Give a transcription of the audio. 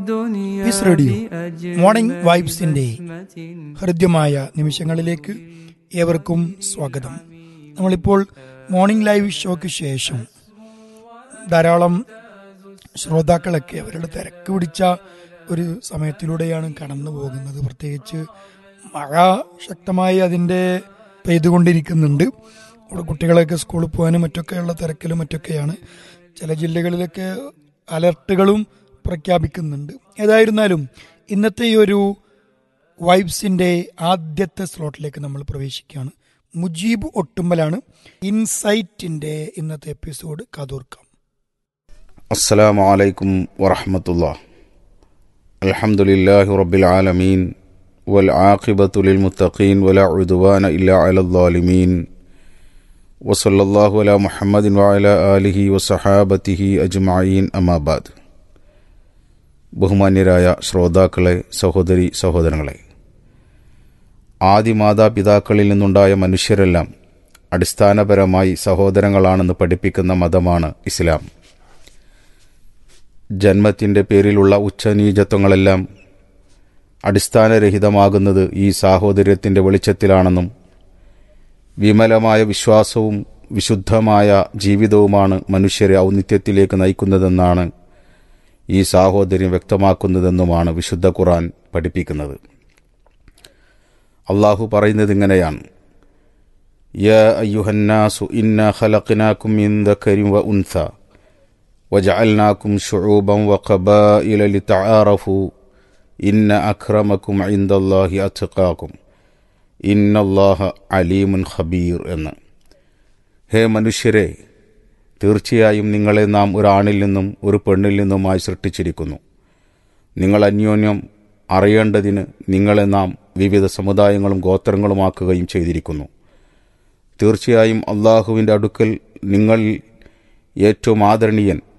piece radio morning വൈബ്സിന്റെ ഹൃദ്യമായ നിമിഷങ്ങളിലേക്ക് ഏവർക്കും സ്വാഗതം നമ്മളിപ്പോൾ മോർണിംഗ് ലൈവ് ഷോയ്ക്ക് ശേഷം ധാരാളം ശ്രോതാക്കളൊക്കെ അവരുടെ തിരക്ക് പിടിച്ച ഒരു സമയത്തിലൂടെയാണ് കടന്നു പോകുന്നത് പ്രത്യേകിച്ച് മഴ ശക്തമായി അതിൻ്റെ പെയ്തുകൊണ്ടിരിക്കുന്നുണ്ട് അവിടെ കുട്ടികളൊക്കെ സ്കൂളിൽ പോകാനും മറ്റൊക്കെയുള്ള തിരക്കിലും മറ്റൊക്കെയാണ് ചില ജില്ലകളിലൊക്കെ അലർട്ടുകളും പ്രഖ്യാപിക്കുന്നുണ്ട് ഏതായിരുന്നാലും ഇന്നത്തെ ഈ ഒരു വൈബ്സിന്റെ ആദ്യത്തെ സ്ലോട്ടിലേക്ക് നമ്മൾ പ്രവേശിക്കുകയാണ് മുജീബ് ഒട്ടുമ്പലാണ് ഇൻസൈറ്റിന്റെ ഇന്നത്തെ എപ്പിസോഡ് കാതോർക്കാം السلام عليكم ورحمة الله الحمد لله رب العالمين والعاقبة للمتقين ولا عدوان إلا على الظالمين وصلى الله على محمد وعلى آله وصحابته أجمعين أما بعد ബഹുമാന്യരായ ശ്രോതാക്കളെ സഹോദരി സഹോദരങ്ങളെ ആദി മാതാപിതാക്കളിൽ നിന്നുണ്ടായ മനുഷ്യരെല്ലാം അടിസ്ഥാനപരമായി സഹോദരങ്ങളാണെന്ന് പഠിപ്പിക്കുന്ന മതമാണ് ഇസ്ലാം ജന്മത്തിൻ്റെ പേരിലുള്ള ഉച്ചനീചത്വങ്ങളെല്ലാം അടിസ്ഥാനരഹിതമാകുന്നത് ഈ സാഹോദര്യത്തിൻ്റെ വെളിച്ചത്തിലാണെന്നും വിമലമായ വിശ്വാസവും വിശുദ്ധമായ ജീവിതവുമാണ് മനുഷ്യരെ ഔന്നിത്യത്തിലേക്ക് നയിക്കുന്നതെന്നാണ് ഈ സാഹോദര്യം വ്യക്തമാക്കുന്നതെന്നുമാണ് വിശുദ്ധ ഖുറാൻ പഠിപ്പിക്കുന്നത് അള്ളാഹു പറയുന്നത് ഇങ്ങനെയാണ് യ അയ്യുഹന്നാസു ഇന്ന ഖലഖ്നാകും മിൻ ദക്കരിൻ വ ഉൻസ وجعلناكم شعوبا وقبائل لتعارفوا إن أكرمكم عند الله أتقاكم إن الله عليم خبير എന്ന് ഹേ മനുഷ്യരെ തീർച്ചയായും നിങ്ങളെ നാം ഒരാണിൽ നിന്നും ഒരു പെണ്ണിൽ നിന്നുമായി സൃഷ്ടിച്ചിരിക്കുന്നു നിങ്ങൾ അന്യോന്യം അറിയേണ്ടതിന് നിങ്ങളെ നാം വിവിധ സമുദായങ്ങളും ഗോത്രങ്ങളുമാക്കുകയും ചെയ്തിരിക്കുന്നു തീർച്ചയായും അള്ളാഹുവിൻ്റെ അടുക്കൽ നിങ്ങൾ ഏറ്റവും ആദരണീയൻ